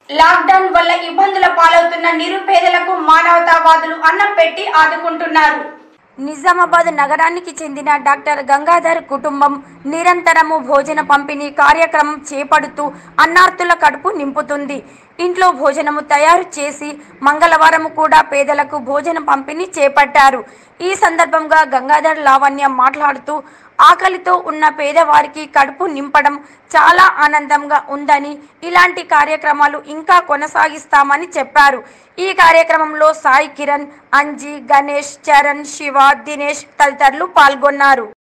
lockdown వల్ల ఇబ్బందుల పాలవుతున్న నిరుపేదలకు మానవతావాదులు అన్నం పెట్టి ఆదుకుంటున్నారు నిజామాబాద్ నగరానికి చెందిన డాక్టర్ గంగాధర్ కుటుంబం నిరంతరము భోజన పంపిణీ కార్యక్రమం చేపడుతూ అన్నార్తుల కడుపు నింపుతుంది ఇంట్లో భోజనము తయారు చేసి మంగళవారం కూడా పేదలకు భోజన పంపిణీ చేపట్టారు ఈ సందర్భంగా గంగాధర్ లావణ్య మాట్లాడుతూ ఆకలితో ఉన్న పేదవారికి కడుపు నింపడం చాలా ఆనందంగా ఉందని ఇలాంటి కార్యక్రమాలు ఇంకా కొనసాగిస్తామని చెప్పారు ఈ కార్యక్రమంలో సాయి కిరణ్ అంజీ గణేష్ చరణ్ శివ దినేష్ తదితరులు పాల్గొన్నారు